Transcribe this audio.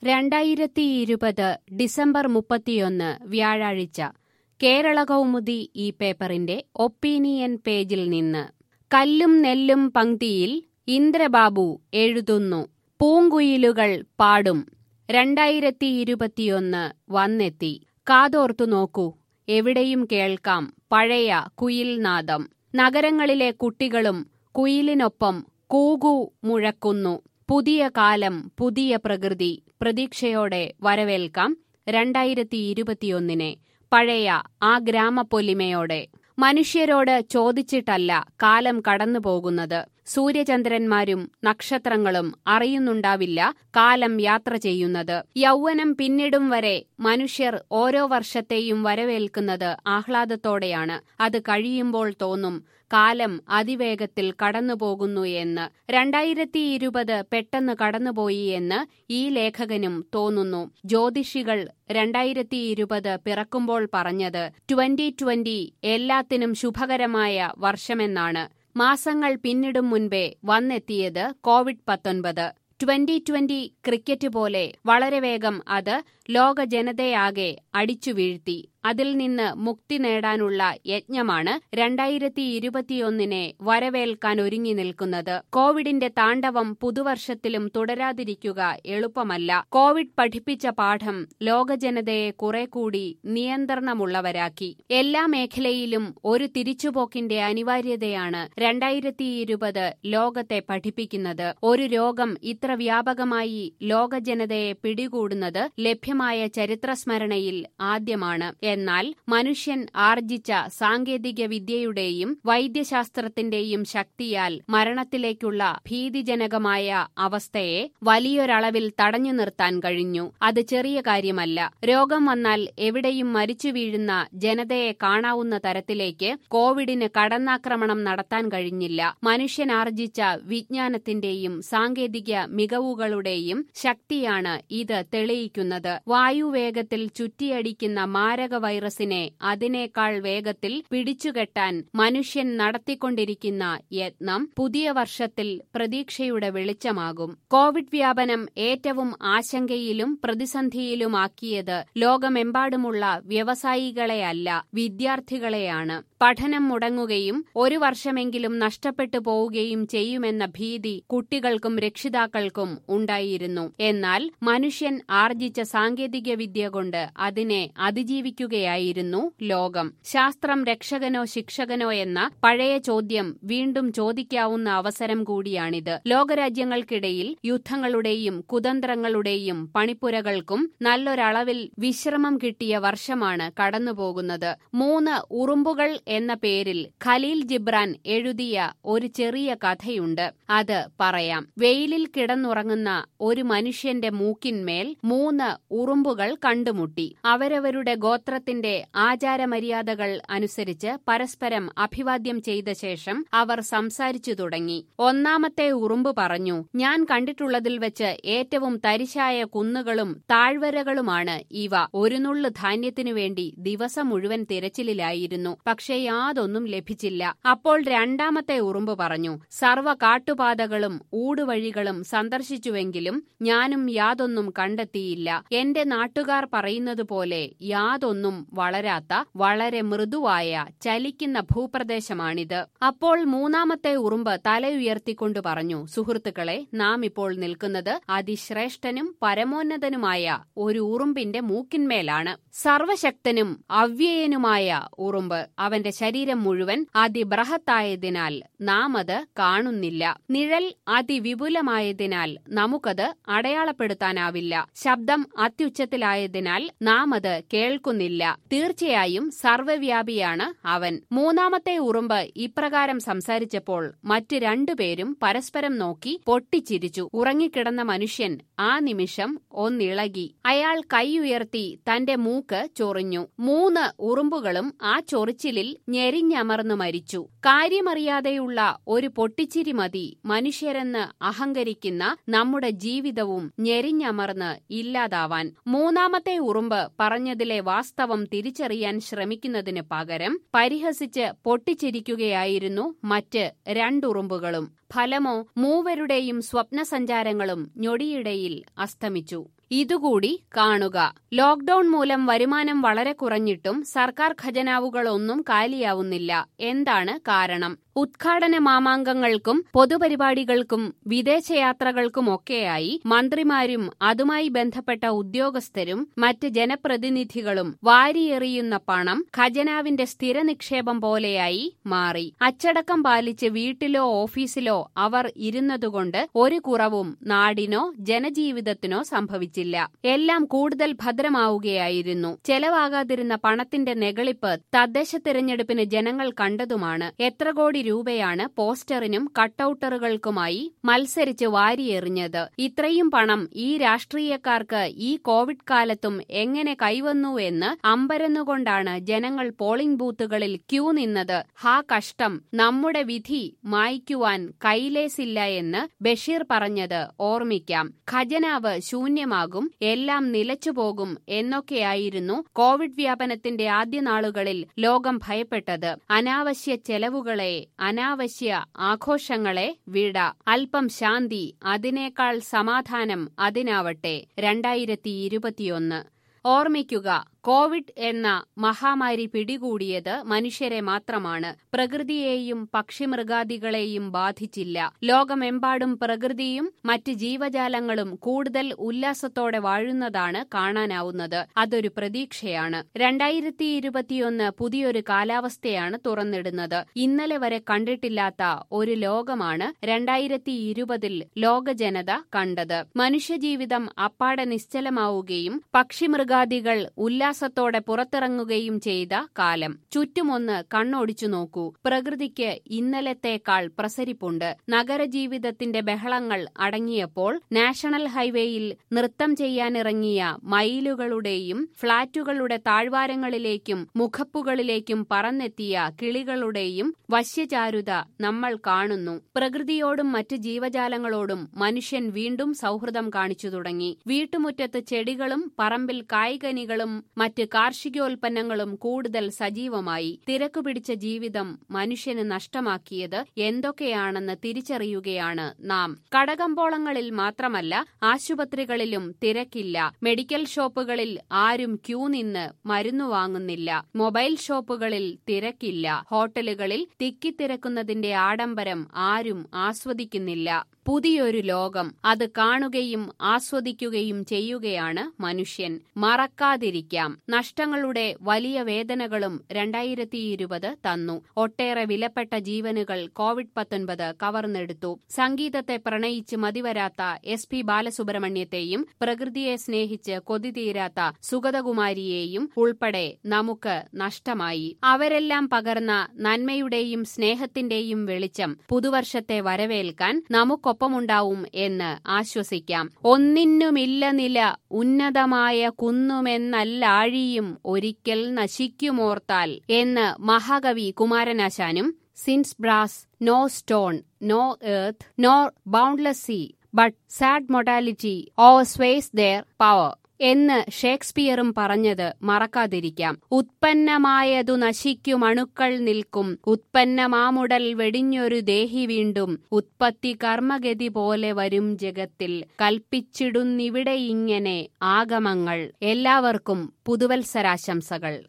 രണ്ടായിരത്തി ഇരുപത് ഡിസംബർ മുപ്പത്തിയൊന്ന് വ്യാഴാഴ്ച കേരള കൗമുദി ഈ പേപ്പറിന്റെ ഒപ്പീനിയൻ പേജിൽ നിന്ന് കല്ലും നെല്ലും പങ്ക്തിയിൽ ഇന്ദ്രബാബു എഴുതുന്നു പൂങ്കുയിലുകൾ പാടും രണ്ടായിരത്തി ഇരുപത്തിയൊന്ന് വന്നെത്തി കാതോർത്തു നോക്കൂ എവിടെയും കേൾക്കാം പഴയ കുയിൽനാദം നഗരങ്ങളിലെ കുട്ടികളും കുയിലിനൊപ്പം കൂകു മുഴക്കുന്നു പുതിയ കാലം പുതിയ പ്രകൃതി പ്രതീക്ഷയോടെ വരവേൽക്കാം രണ്ടായിരത്തി ഇരുപത്തിയൊന്നിനെ പഴയ ആ ഗ്രാമപ്പൊലിമയോടെ മനുഷ്യരോട് ചോദിച്ചിട്ടല്ല കാലം കടന്നുപോകുന്നത് സൂര്യചന്ദ്രന്മാരും നക്ഷത്രങ്ങളും അറിയുന്നുണ്ടാവില്ല കാലം യാത്ര ചെയ്യുന്നത് യൗവനം പിന്നിടും വരെ മനുഷ്യർ ഓരോ വർഷത്തെയും വരവേൽക്കുന്നത് ആഹ്ലാദത്തോടെയാണ് അത് കഴിയുമ്പോൾ തോന്നും കാലം അതിവേഗത്തിൽ കടന്നുപോകുന്നു എന്ന് രണ്ടായിരത്തി ഇരുപത് പെട്ടെന്ന് കടന്നുപോയി എന്ന് ഈ ലേഖകനും തോന്നുന്നു ജ്യോതിഷികൾ രണ്ടായിരത്തി ഇരുപത് പിറക്കുമ്പോൾ പറഞ്ഞത് ട്വന്റി ട്വന്റി എല്ലാത്തിനും ശുഭകരമായ വർഷമെന്നാണ് മാസങ്ങൾ പിന്നിടും മുൻപേ വന്നെത്തിയത് കോവിഡ് പത്തൊൻപത് ട്വന്റി ട്വന്റി ക്രിക്കറ്റ് പോലെ വളരെ വേഗം അത് ലോക ജനതയാകെ അടിച്ചു വീഴ്ത്തി അതിൽ നിന്ന് മുക്തി നേടാനുള്ള യജ്ഞമാണ് രണ്ടായിരത്തി ഇരുപത്തിയൊന്നിനെ വരവേൽക്കാൻ ഒരുങ്ങി നിൽക്കുന്നത് കോവിഡിന്റെ താണ്ഡവം പുതുവർഷത്തിലും തുടരാതിരിക്കുക എളുപ്പമല്ല കോവിഡ് പഠിപ്പിച്ച പാഠം ലോക ജനതയെ കുറെ കൂടി നിയന്ത്രണമുള്ളവരാക്കി എല്ലാ മേഖലയിലും ഒരു തിരിച്ചുപോക്കിന്റെ അനിവാര്യതയാണ് രണ്ടായിരത്തി ഇരുപത് ലോകത്തെ പഠിപ്പിക്കുന്നത് ഒരു രോഗം ഇത്ര വ്യാപകമായി ലോക ജനതയെ പിടികൂടുന്നത് ലഭ്യമായ ചരിത്രസ്മരണയിൽ ആദ്യമാണ് എന്നാൽ മനുഷ്യൻ ആർജിച്ച സാങ്കേതിക വിദ്യയുടെയും വൈദ്യശാസ്ത്രത്തിന്റെയും ശക്തിയാൽ മരണത്തിലേക്കുള്ള ഭീതിജനകമായ അവസ്ഥയെ വലിയൊരളവിൽ തടഞ്ഞു നിർത്താൻ കഴിഞ്ഞു അത് ചെറിയ കാര്യമല്ല രോഗം വന്നാൽ എവിടെയും മരിച്ചു വീഴുന്ന ജനതയെ കാണാവുന്ന തരത്തിലേക്ക് കോവിഡിന് കടന്നാക്രമണം നടത്താൻ കഴിഞ്ഞില്ല മനുഷ്യൻ ആർജിച്ച വിജ്ഞാനത്തിന്റെയും സാങ്കേതിക മികവുകളുടെയും ശക്തിയാണ് ഇത് തെളിയിക്കുന്നത് വായുവേഗത്തിൽ ചുറ്റിയടിക്കുന്ന മാരക വൈറസിനെ അതിനേക്കാൾ വേഗത്തിൽ പിടിച്ചുകെട്ടാൻ മനുഷ്യൻ നടത്തിക്കൊണ്ടിരിക്കുന്ന യത്നം പുതിയ വർഷത്തിൽ പ്രതീക്ഷയുടെ വെളിച്ചമാകും കോവിഡ് വ്യാപനം ഏറ്റവും ആശങ്കയിലും പ്രതിസന്ധിയിലുമാക്കിയത് ലോകമെമ്പാടുമുള്ള വ്യവസായികളെയല്ല വിദ്യാർത്ഥികളെയാണ് പഠനം മുടങ്ങുകയും ഒരു വർഷമെങ്കിലും നഷ്ടപ്പെട്ടു പോവുകയും ചെയ്യുമെന്ന ഭീതി കുട്ടികൾക്കും രക്ഷിതാക്കൾക്കും ഉണ്ടായിരുന്നു എന്നാൽ മനുഷ്യൻ ആർജിച്ച സാങ്കേതിക വിദ്യ കൊണ്ട് അതിനെ അതിജീവിക്കുകയായിരുന്നു ലോകം ശാസ്ത്രം രക്ഷകനോ ശിക്ഷകനോ എന്ന പഴയ ചോദ്യം വീണ്ടും ചോദിക്കാവുന്ന അവസരം കൂടിയാണിത് ലോകരാജ്യങ്ങൾക്കിടയിൽ യുദ്ധങ്ങളുടെയും കുതന്ത്രങ്ങളുടെയും പണിപ്പുരകൾക്കും നല്ലൊരളവിൽ വിശ്രമം കിട്ടിയ വർഷമാണ് കടന്നുപോകുന്നത് മൂന്ന് ഉറുമ്പുകൾ എന്ന പേരിൽ ഖലീൽ ജിബ്രാൻ എഴുതിയ ഒരു ചെറിയ കഥയുണ്ട് അത് പറയാം വെയിലിൽ കിടന്നുറങ്ങുന്ന ഒരു മനുഷ്യന്റെ മൂക്കിന്മേൽ മൂന്ന് ഉറുമ്പുകൾ കണ്ടുമുട്ടി അവരവരുടെ ഗോത്രത്തിന്റെ ആചാരമര്യാദകൾ അനുസരിച്ച് പരസ്പരം അഭിവാദ്യം ചെയ്ത ശേഷം അവർ സംസാരിച്ചു തുടങ്ങി ഒന്നാമത്തെ ഉറുമ്പ് പറഞ്ഞു ഞാൻ കണ്ടിട്ടുള്ളതിൽ വെച്ച് ഏറ്റവും തരിശായ കുന്നുകളും താഴ്വരകളുമാണ് ഇവ ഒരു നുള്ളു ധാന്യത്തിനു വേണ്ടി ദിവസം മുഴുവൻ തിരച്ചിലിലായിരുന്നു പക്ഷേ യാതൊന്നും ലഭിച്ചില്ല അപ്പോൾ രണ്ടാമത്തെ ഉറുമ്പ് പറഞ്ഞു സർവ കാട്ടുപാതകളും ഊടുവഴികളും സന്ദർശിച്ചുവെങ്കിലും ഞാനും യാതൊന്നും കണ്ടെത്തിയില്ല എന്റെ നാട്ടുകാർ പറയുന്നതുപോലെ യാതൊന്നും വളരാത്ത വളരെ മൃദുവായ ചലിക്കുന്ന ഭൂപ്രദേശമാണിത് അപ്പോൾ മൂന്നാമത്തെ ഉറുമ്പ് തല ഉയർത്തിക്കൊണ്ട് പറഞ്ഞു സുഹൃത്തുക്കളെ നാം ഇപ്പോൾ നിൽക്കുന്നത് അതിശ്രേഷ്ഠനും പരമോന്നതനുമായ ഒരു ഉറുമ്പിന്റെ മൂക്കിന്മേലാണ് സർവശക്തനും അവ്യയനുമായ ഉറുമ്പ് അവന്റെ ശരീരം മുഴുവൻ അതിബൃഹത്തായതിനാൽ നാം അത് കാണുന്നില്ല നിഴൽ അതിവിപുലമായതിനാൽ നമുക്കത് അടയാളപ്പെടുത്താനാവില്ല ശബ്ദം അത്യുച്ചത്തിലായതിനാൽ നാം അത് കേൾക്കുന്നില്ല തീർച്ചയായും സർവ്വവ്യാപിയാണ് അവൻ മൂന്നാമത്തെ ഉറുമ്പ് ഇപ്രകാരം സംസാരിച്ചപ്പോൾ മറ്റു രണ്ടുപേരും പരസ്പരം നോക്കി പൊട്ടിച്ചിരിച്ചു ഉറങ്ങിക്കിടന്ന മനുഷ്യൻ ആ നിമിഷം ഒന്നിളകി അയാൾ കൈയുയർത്തി തന്റെ മൂക്ക് ചൊറിഞ്ഞു മൂന്ന് ഉറുമ്പുകളും ആ ചൊറിച്ചിലിൽ ഞെരിഞ്ഞമർന്നു മരിച്ചു കാര്യമറിയാതെയുള്ള ഒരു പൊട്ടിച്ചിരി മതി മനുഷ്യരെന്ന് അഹങ്കരിക്കുന്ന നമ്മുടെ ജീവിതവും ഞെരിഞ്ഞമർന്ന് ഇല്ലാതാവാൻ മൂന്നാമത്തെ ഉറുമ്പ് പറഞ്ഞതിലെ വാസ്തവം തിരിച്ചറിയാൻ ശ്രമിക്കുന്നതിന് പകരം പരിഹസിച്ച് പൊട്ടിച്ചിരിക്കുകയായിരുന്നു മറ്റ് രണ്ടുറുമ്പുകളും ഫലമോ മൂവരുടെയും സ്വപ്നസഞ്ചാരങ്ങളും ഞൊടിയിടയിൽ അസ്തമിച്ചു ഇതുകൂടി കാണുക ലോക്ഡൌൺ മൂലം വരുമാനം വളരെ കുറഞ്ഞിട്ടും സർക്കാർ ഖജനാവുകളൊന്നും കാലിയാവുന്നില്ല എന്താണ് കാരണം ഉദ്ഘാടന മാമാങ്കങ്ങൾക്കും പൊതുപരിപാടികൾക്കും വിദേശയാത്രകൾക്കുമൊക്കെയായി മന്ത്രിമാരും അതുമായി ബന്ധപ്പെട്ട ഉദ്യോഗസ്ഥരും മറ്റ് ജനപ്രതിനിധികളും വാരിയെറിയുന്ന പണം ഖജനാവിന്റെ സ്ഥിര നിക്ഷേപം പോലെയായി മാറി അച്ചടക്കം പാലിച്ച് വീട്ടിലോ ഓഫീസിലോ അവർ ഇരുന്നതുകൊണ്ട് ഒരു കുറവും നാടിനോ ജനജീവിതത്തിനോ സംഭവിച്ചില്ല എല്ലാം കൂടുതൽ ഭദ്രമാവുകയായിരുന്നു ചെലവാകാതിരുന്ന പണത്തിന്റെ നെകളിപ്പ് തദ്ദേശ തിരഞ്ഞെടുപ്പിന് ജനങ്ങൾ കണ്ടതുമാണ് എത്ര കോടി രൂപയാണ് പോസ്റ്ററിനും കട്ടൌട്ടറുകൾക്കുമായി മത്സരിച്ച് വാരിയെറിഞ്ഞത് ഇത്രയും പണം ഈ രാഷ്ട്രീയക്കാർക്ക് ഈ കോവിഡ് കാലത്തും എങ്ങനെ കൈവന്നു എന്ന് അമ്പരന്നുകൊണ്ടാണ് ജനങ്ങൾ പോളിംഗ് ബൂത്തുകളിൽ ക്യൂ നിന്നത് ഹാ കഷ്ടം നമ്മുടെ വിധി മായ്ക്കുവാൻ കൈലേസില്ല എന്ന് ബഷീർ പറഞ്ഞത് ഓർമ്മിക്കാം ഖജനാവ് ശൂന്യമാകും എല്ലാം നിലച്ചുപോകും എന്നൊക്കെയായിരുന്നു കോവിഡ് വ്യാപനത്തിന്റെ ആദ്യ നാളുകളിൽ ലോകം ഭയപ്പെട്ടത് അനാവശ്യ ചെലവുകളെ അനാവശ്യ ആഘോഷങ്ങളെ വിട അല്പം ശാന്തി അതിനേക്കാൾ സമാധാനം അതിനാവട്ടെ രണ്ടായിരത്തി ഇരുപത്തിയൊന്ന് ഓർമ്മിക്കുക കോവിഡ് എന്ന മഹാമാരി പിടികൂടിയത് മനുഷ്യരെ മാത്രമാണ് പ്രകൃതിയെയും പക്ഷിമൃഗാദികളെയും ബാധിച്ചില്ല ലോകമെമ്പാടും പ്രകൃതിയും മറ്റ് ജീവജാലങ്ങളും കൂടുതൽ ഉല്ലാസത്തോടെ വാഴുന്നതാണ് കാണാനാവുന്നത് അതൊരു പ്രതീക്ഷയാണ് രണ്ടായിരത്തി ഇരുപത്തിയൊന്ന് പുതിയൊരു കാലാവസ്ഥയാണ് തുറന്നിടുന്നത് ഇന്നലെ വരെ കണ്ടിട്ടില്ലാത്ത ഒരു ലോകമാണ് രണ്ടായിരത്തി ഇരുപതിൽ ലോക ജനത കണ്ടത് മനുഷ്യജീവിതം അപ്പാടെ നിശ്ചലമാവുകയും പക്ഷിമൃഗാദികൾ ഉല്ലാസ ഉല്ലാസത്തോടെ പുറത്തിറങ്ങുകയും ചെയ്ത കാലം ചുറ്റുമൊന്ന് കണ്ണോടിച്ചു നോക്കൂ പ്രകൃതിക്ക് ഇന്നലത്തേക്കാൾ പ്രസരിപ്പുണ്ട് നഗരജീവിതത്തിന്റെ ബഹളങ്ങൾ അടങ്ങിയപ്പോൾ നാഷണൽ ഹൈവേയിൽ നൃത്തം ചെയ്യാനിറങ്ങിയ മയിലുകളുടെയും ഫ്ളാറ്റുകളുടെ താഴ്വാരങ്ങളിലേക്കും മുഖപ്പുകളിലേക്കും പറന്നെത്തിയ കിളികളുടെയും വശ്യചാരുത നമ്മൾ കാണുന്നു പ്രകൃതിയോടും മറ്റ് ജീവജാലങ്ങളോടും മനുഷ്യൻ വീണ്ടും സൗഹൃദം കാണിച്ചു തുടങ്ങി വീട്ടുമുറ്റത്ത് ചെടികളും പറമ്പിൽ കായ്കനികളും മറ്റ് കാർഷികോൽപ്പന്നങ്ങളും കൂടുതൽ സജീവമായി തിരക്കുപിടിച്ച ജീവിതം മനുഷ്യന് നഷ്ടമാക്കിയത് എന്തൊക്കെയാണെന്ന് തിരിച്ചറിയുകയാണ് നാം കടകമ്പോളങ്ങളിൽ മാത്രമല്ല ആശുപത്രികളിലും തിരക്കില്ല മെഡിക്കൽ ഷോപ്പുകളിൽ ആരും ക്യൂ നിന്ന് മരുന്നു വാങ്ങുന്നില്ല മൊബൈൽ ഷോപ്പുകളിൽ തിരക്കില്ല ഹോട്ടലുകളിൽ തിക്കിത്തിരക്കുന്നതിന്റെ ആഡംബരം ആരും ആസ്വദിക്കുന്നില്ല പുതിയൊരു ലോകം അത് കാണുകയും ആസ്വദിക്കുകയും ചെയ്യുകയാണ് മനുഷ്യൻ മറക്കാതിരിക്കാം നഷ്ടങ്ങളുടെ വലിയ വേദനകളും രണ്ടായിരത്തി ഇരുപത് തന്നു ഒട്ടേറെ വിലപ്പെട്ട ജീവനുകൾ കോവിഡ് പത്തൊൻപത് കവർന്നെടുത്തു സംഗീതത്തെ പ്രണയിച്ച് മതിവരാത്ത എസ് പി ബാലസുബ്രഹ്മണ്യത്തെയും പ്രകൃതിയെ സ്നേഹിച്ച് കൊതിതീരാത്ത സുഗതകുമാരിയെയും ഉൾപ്പെടെ നമുക്ക് നഷ്ടമായി അവരെല്ലാം പകർന്ന നന്മയുടെയും സ്നേഹത്തിന്റെയും വെളിച്ചം പുതുവർഷത്തെ വരവേൽക്കാൻ നമുക്ക് ഒപ്പമുണ്ടാവും എന്ന് ആശ്വസിക്കാം ഒന്നിനുമില്ല നില ഉന്നതമായ കുന്നുമെന്നല്ലാഴിയും ഒരിക്കൽ നശിക്കുമോർത്താൽ എന്ന് മഹാകവി കുമാരനാശാനും since brass no stone no earth no boundless sea but sad mortality o'er sways their power എന്ന് ഷേക്സ്പിയറും പറഞ്ഞത് മറക്കാതിരിക്കാം ഉത്പന്നമായതു നശിക്കുമണുക്കൾ നിൽക്കും ഉത്പന്നമാമുടൽ വെടിഞ്ഞൊരു ദേഹി വീണ്ടും ഉത്പത്തി കർമ്മഗതി പോലെ വരും ജഗത്തിൽ കൽപ്പിച്ചിടുന്നിവിടെ ഇങ്ങനെ ആഗമങ്ങൾ എല്ലാവർക്കും പുതുവത്സരാശംസകൾ